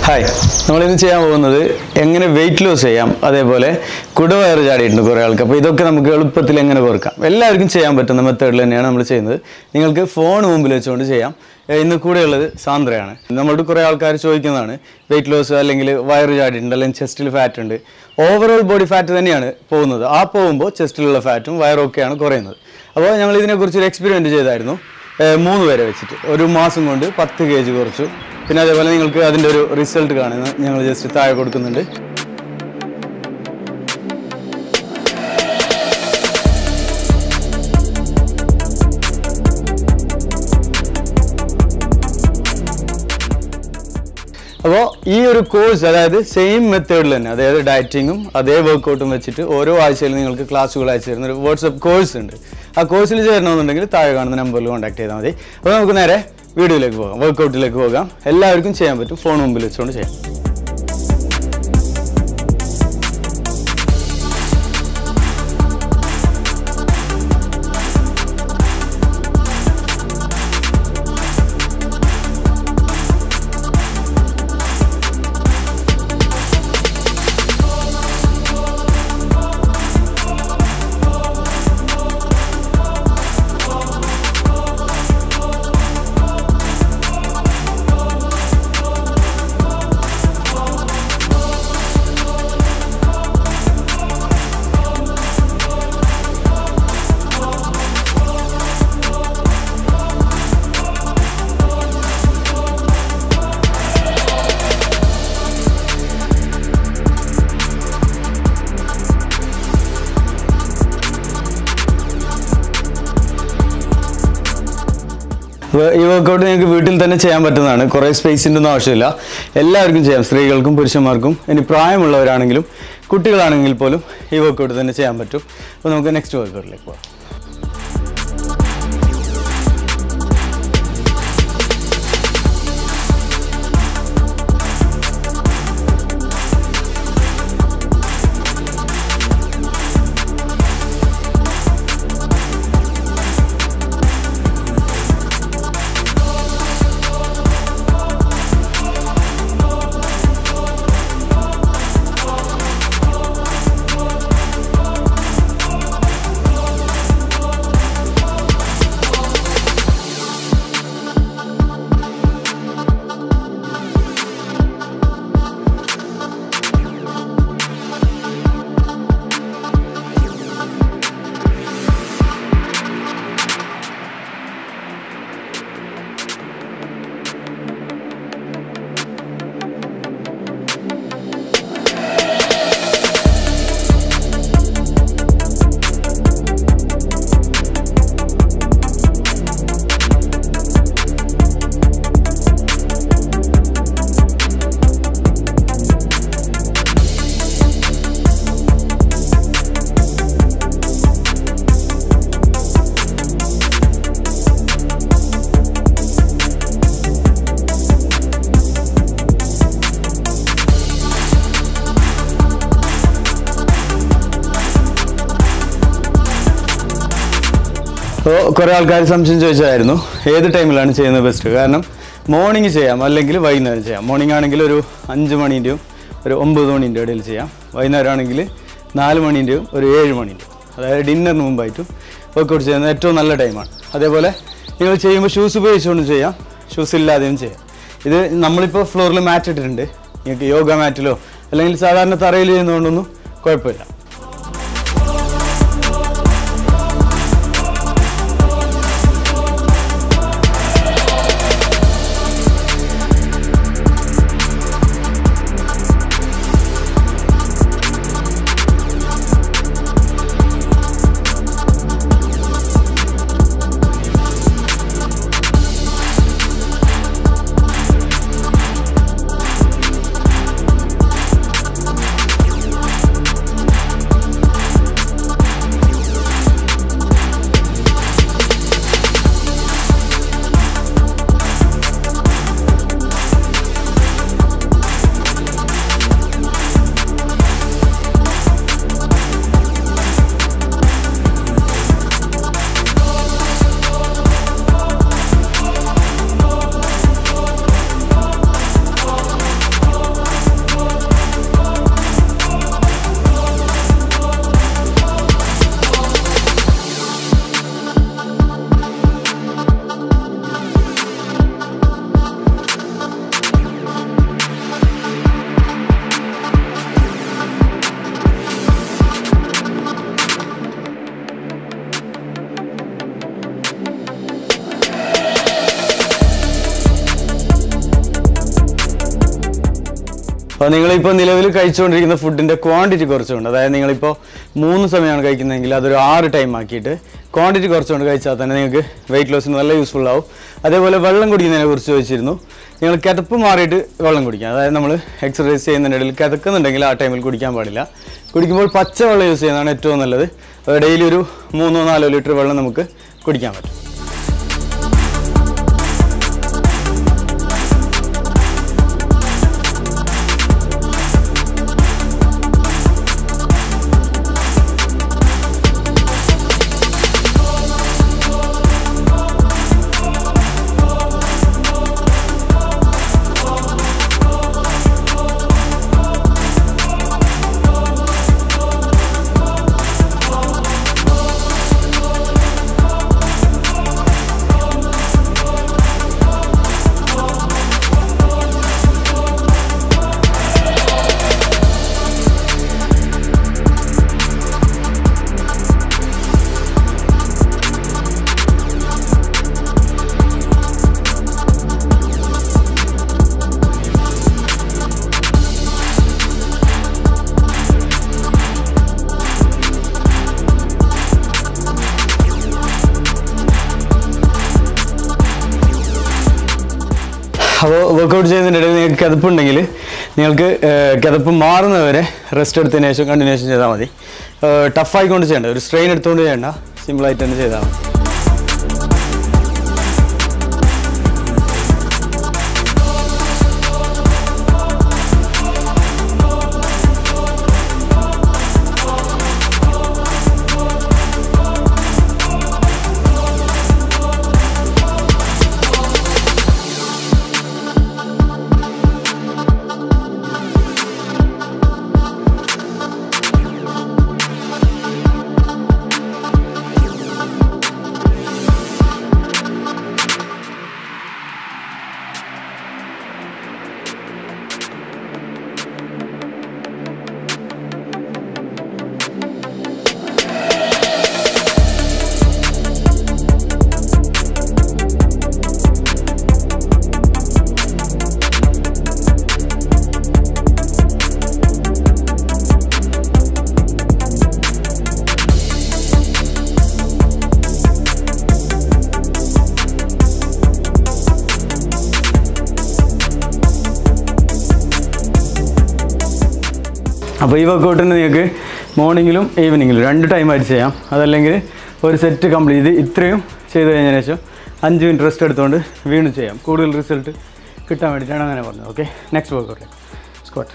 hi നമ്മളിന്ന് ചെയ്യാൻ പോകുന്നത് എങ്ങനെ വെയിറ്റ് ലോസ് ചെയ്യാം അതേപോലെ കുടവയറ് ചാടിയിട്ടുണ്ട് കുറേ ആൾക്ക് അപ്പോൾ ഇതൊക്കെ നമുക്ക് എളുപ്പത്തിൽ എങ്ങനെ കുറക്കാം എല്ലാവർക്കും ചെയ്യാൻ പറ്റുന്ന മെത്തേഡിൽ തന്നെയാണ് നമ്മൾ ചെയ്യുന്നത് നിങ്ങൾക്ക് ഫോൺ മുമ്പിൽ വെച്ചുകൊണ്ട് ചെയ്യാം ഏഹ് ഇന്ന് കൂടെയുള്ളത് സാന്ദ്രയാണ് നമ്മളോട് കുറേ ആൾക്കാർ ചോദിക്കുന്നതാണ് വെയിറ്റ് ലോസ് അല്ലെങ്കിൽ വയറ് ചാടിയിട്ടുണ്ട് അല്ലെങ്കിൽ ചെസ്റ്റിൽ ഫാറ്റ് ഉണ്ട് ഓവറോൾ ബോഡി ഫാറ്റ് തന്നെയാണ് പോകുന്നത് ആ പോകുമ്പോൾ ചെസ്റ്റിലുള്ള ഫാറ്റും വയറൊക്കെയാണ് കുറയുന്നത് അപ്പോൾ ഞങ്ങൾ ഇതിനെക്കുറിച്ച് ഒരു എക്സ്പെരിമെൻറ്റ് ചെയ്തായിരുന്നു ഏഹ് മൂന്ന് പേരെ വെച്ചിട്ട് ഒരു മാസം കൊണ്ട് പത്ത് കെ ജി കുറച്ചു പിന്നെ അതേപോലെ നിങ്ങൾക്ക് അതിൻ്റെ ഒരു റിസൾട്ട് കാണുന്നത് ഞങ്ങൾ ജസ്റ്റ് താഴെ കൊടുക്കുന്നുണ്ട് അപ്പോൾ ഈ ഒരു കോഴ്സ് അതായത് സെയിം മെത്തേഡിൽ തന്നെ അതായത് ഡയറ്റിങ്ങും അതേ വർക്കൗട്ടും വെച്ചിട്ട് ഓരോ ആഴ്ചയിൽ നിങ്ങൾക്ക് ക്ലാസ്സുകൾ അയച്ചു തരുന്ന ഒരു വാട്സപ്പ് കോഴ്സ് ഉണ്ട് ആ കോഴ്സിൽ ചേരണമെന്നുണ്ടെങ്കിൽ താഴെ കാണുന്ന നമ്പറിൽ കോൺടാക്ട് ചെയ്താൽ മതി അപ്പോൾ നമുക്ക് നേരെ വീഡിയോയിലേക്ക് പോകാം വർക്കൗട്ടിലേക്ക് പോകാം എല്ലാവർക്കും ചെയ്യാൻ പറ്റും ഫോൺ മുമ്പിൽ വെച്ചുകൊണ്ട് ചെയ്യാം അപ്പോൾ ഈ വർക്കൗട്ട് നിങ്ങൾക്ക് വീട്ടിൽ തന്നെ ചെയ്യാൻ പറ്റുന്നതാണ് കുറേ സ്പേസിൻ്റെ ഒന്നും ആവശ്യമില്ല എല്ലാവർക്കും ചെയ്യാം സ്ത്രീകൾക്കും പുരുഷന്മാർക്കും ഇനി പ്രായമുള്ളവരാണെങ്കിലും കുട്ടികളാണെങ്കിൽ പോലും ഈ വർക്കൗട്ട് തന്നെ ചെയ്യാൻ പറ്റും അപ്പോൾ നമുക്ക് നെക്സ്റ്റ് വർക്കൗട്ടിലേക്ക് പോകാം അപ്പോൾ കുറേ ആൾക്കാർ സംശയം ചോദിച്ചായിരുന്നു ഏത് ടൈമിലാണ് ചെയ്യുന്നത് ബെസ്റ്റ് കാരണം മോർണിംഗ് ചെയ്യാം അല്ലെങ്കിൽ വൈകുന്നേരം ചെയ്യാം മോർണിംഗ് ആണെങ്കിൽ ഒരു അഞ്ച് മണീൻ്റെയും ഒരു ഒമ്പത് മണീൻ്റെ ഇടയിൽ ചെയ്യാം വൈകുന്നേരം ആണെങ്കിൽ നാല് മണീൻ്റെയും ഒരു ഏഴ് മണീൻ്റെയും അതായത് ഡിന്നറിന് മുമ്പായിട്ടും വർക്കൗട്ട് ചെയ്യുന്നത് ഏറ്റവും നല്ല ടൈമാണ് അതേപോലെ നിങ്ങൾ ചെയ്യുമ്പോൾ ഷൂസ് ഉപയോഗിച്ചുകൊണ്ട് ചെയ്യാം ഷൂസ് ഇല്ലാതെയും ചെയ്യാം ഇത് നമ്മളിപ്പോൾ ഫ്ലോറിൽ മാറ്റ് ഇട്ടിട്ടുണ്ട് നിങ്ങൾക്ക് യോഗ മാറ്റിലോ അല്ലെങ്കിൽ സാധാരണ തറയിൽ ചെയ്യുന്നതുകൊണ്ടൊന്നും കുഴപ്പമില്ല അപ്പോൾ നിങ്ങളിപ്പോൾ നിലവിൽ കഴിച്ചുകൊണ്ടിരിക്കുന്ന ഫുഡിൻ്റെ ക്വാണ്ടിറ്റി കുറച്ചുകൊണ്ട് അതായത് നിങ്ങളിപ്പോൾ മൂന്ന് സമയമാണ് കഴിക്കുന്നതെങ്കിൽ അതൊരു ആറ് ടൈം ആക്കിയിട്ട് ക്വാണ്ടിറ്റി കുറച്ചുകൊണ്ട് കഴിച്ചാൽ തന്നെ നിങ്ങൾക്ക് വെയിറ്റ് ലോസിന് നല്ല യൂസ്ഫുൾ ആവും അതേപോലെ വെള്ളം കുടിക്കുന്നതിനെ കുറിച്ച് ചോദിച്ചിരുന്നു നിങ്ങൾ കിതപ്പ് മാറിയിട്ട് വെള്ളം കുടിക്കാം അതായത് നമ്മൾ എക്സസൈസ് ചെയ്യുന്നതിനിടയിൽ കിതക്കുന്നുണ്ടെങ്കിൽ ആ ടൈമിൽ കുടിക്കാൻ പാടില്ല കുടിക്കുമ്പോൾ പച്ച വെള്ളം യൂസ് ചെയ്യുന്നതാണ് ഏറ്റവും നല്ലത് ഡെയിലി ഒരു മൂന്നോ നാലോ ലിറ്റർ വെള്ളം നമുക്ക് കുടിക്കാൻ പറ്റും അപ്പോൾ വർക്കൗട്ട് ചെയ്യുന്നതിനിടയിൽ നിങ്ങൾക്ക് കിതപ്പുണ്ടെങ്കിൽ നിങ്ങൾക്ക് ഏഹ്, കിതപ്പ് മാറുന്നവരെ റെസ്റ്റ് എടുത്തതിന് ശേഷം കണ്ടിന്യൂഷൻ ചെയ്താൽ മതി ടഫായിക്കൊണ്ട് ചെയ്യേണ്ട ഒരു സ്ട്രെയിൻ എടുത്തുകൊണ്ട് ചെയ്യേണ്ട സിമ്പിളായിട്ട് തന്നെ ചെയ്താൽ മതി അപ്പോൾ ഈ വർക്കൗട്ടിന് നിങ്ങൾക്ക് മോർണിംഗിലും ഈവനിങ്ങിലും രണ്ട് ടൈമായിട്ട് ചെയ്യാം അതല്ലെങ്കിൽ ഒരു സെറ്റ് കംപ്ലീറ്റ് ഇത് ഇത്രയും ചെയ്ത് കഴിഞ്ഞതിന് ശേഷം അഞ്ച് മിനിറ്റ് റെസ്റ്റ് എടുത്തുകൊണ്ട് വീണ്ടും ചെയ്യാം കൂടുതൽ റിസൾട്ട് കിട്ടാൻ വേണ്ടിയിട്ടാണ് അങ്ങനെ പറഞ്ഞത് ഓക്കെ നെക്സ്റ്റ് വർക്കൗട്ട് സ്ക്വാട്ട്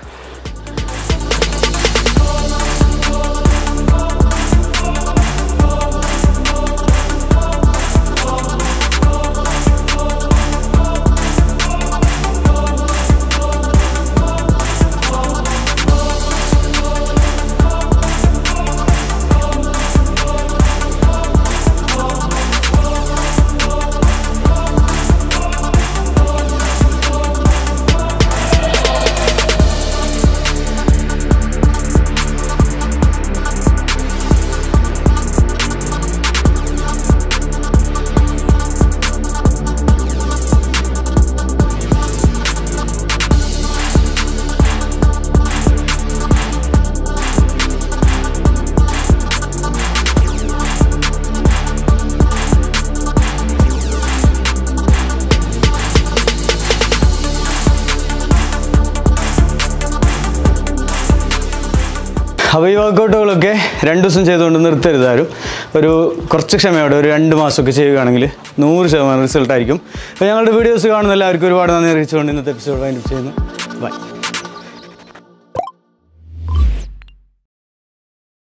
അപ്പോൾ ഈ വർക്കൗട്ടുകളൊക്കെ രണ്ട് ദിവസം ചെയ്തുകൊണ്ട് നിർത്തരുത് ആരും ഒരു കുറച്ച് ക്ഷമയോടെ ഒരു രണ്ട് മാസമൊക്കെ ചെയ്യുകയാണെങ്കിൽ നൂറ് ശതമാനം റിസൾട്ട് ആയിരിക്കും അപ്പോൾ ഞങ്ങളുടെ വീഡിയോസ് കാണുന്ന എല്ലാവർക്കും ഒരുപാട് നന്ദി അറിയിച്ചുകൊണ്ട് ഇന്നത്തെ എപ്പിസോഡ് വൈൻഡപ്പ് ചെയ്യുന്നു ബൈ